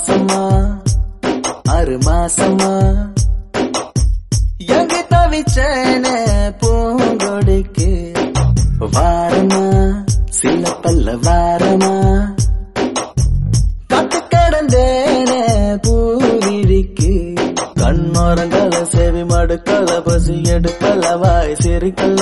மாசமா ஆறு மாசமா எங்க தவிச்சேனே பூங்கொடிக்கு வாரமா சில பல்ல வாரமா கத்து கடந்தேனே பூவிழிக்கு கண்ணோரங்கள செவி மடுக்கல பசி எடுக்கல வாய் சிரிக்கல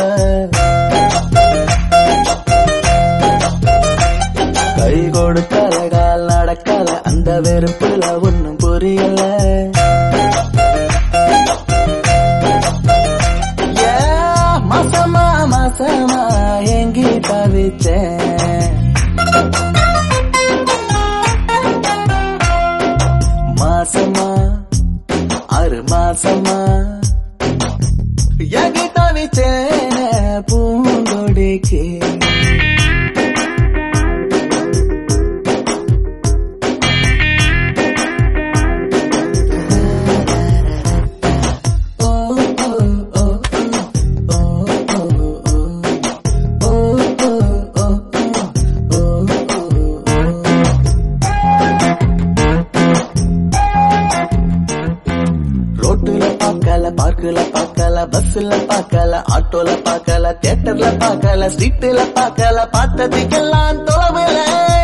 கை கொடுக்கல கால் நடக்கல அந்த வெறுப்புல ஒண்ணும் புரியல ஏ, மாசமா மாசமா எங்கி தவிச்சேன் மாசமா ஆறு மாசமா எங்கி தவிச்சேனே பூங்கொடிக்கு ரோட்டுல பார்க்கல பார்க்கல பார்க்கல பஸ்ல பார்க்கல ஆட்டோல பார்க்கல தியேட்டர்ல பார்க்கல ஸ்ட்ரீட்ல பார்க்கல பார்த்ததுக்கெல்லாம் தொலைவில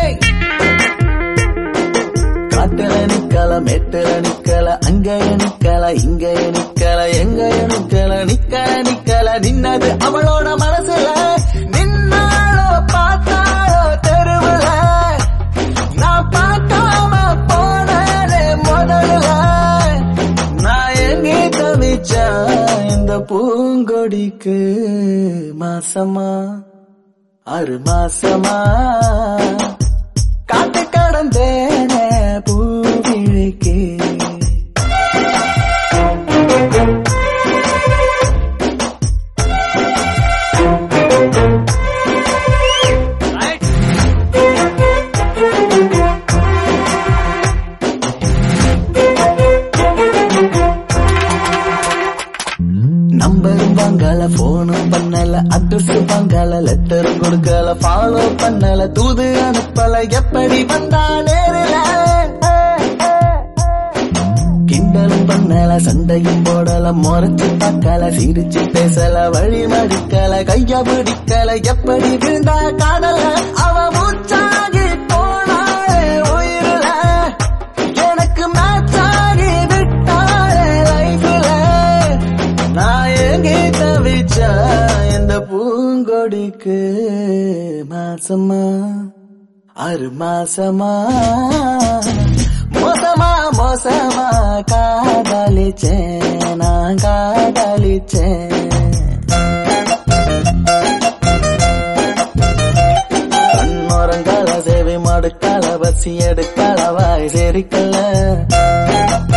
காட்டுல நிக்கல மேட்டுல நிக்கல அங்கய நிக்கல இங்கய நிக்கல எங்கய நிக்கல நிக்கல நிக்கல நின்னது அவளோட மனசுல நின்னாளோ பார்த்தாளோ தெருவுல நான் பார்க்காம போனேனே முதல்ல நான் எங்கே தவிச்சேன் இந்த பூங்கொடிக்கு மாசமா ஆறு மாசமா காட்டு கடந்தேனே பூவிழிக்கு நம்பரும் வாங்கல போனும் பண்ணல அட்ரஸ் வாங்கல லெட்டரும் கொடுக்கல ஃபாலோ பண்ணல தூது அனுப்பல எப்படி வந்தா நேரில கிண்டலும் பண்ணல சண்டையும் போடல முறைச்சு பார்க்கல சிரிச்சு பேசல வழி மறிக்கல கைய பிடிக்கல எப்படி விழுந்தா காதல அவ மூச்சாகி போனாளே உயிரில எனக்கு மேட்சாகி விட்டாளே லைஃப்ல நான் எங்கே தவிச்சா இந்த பூங்கொடிக்கு மாசமா ஆறு மாசமா மோசமா மோசமா காதலிச்சேன் நான் காதலிச்சேன் கண்ணோரங்கால சேவை மடுக்கால பசி எடுக்கால வாய் சேரிக்கல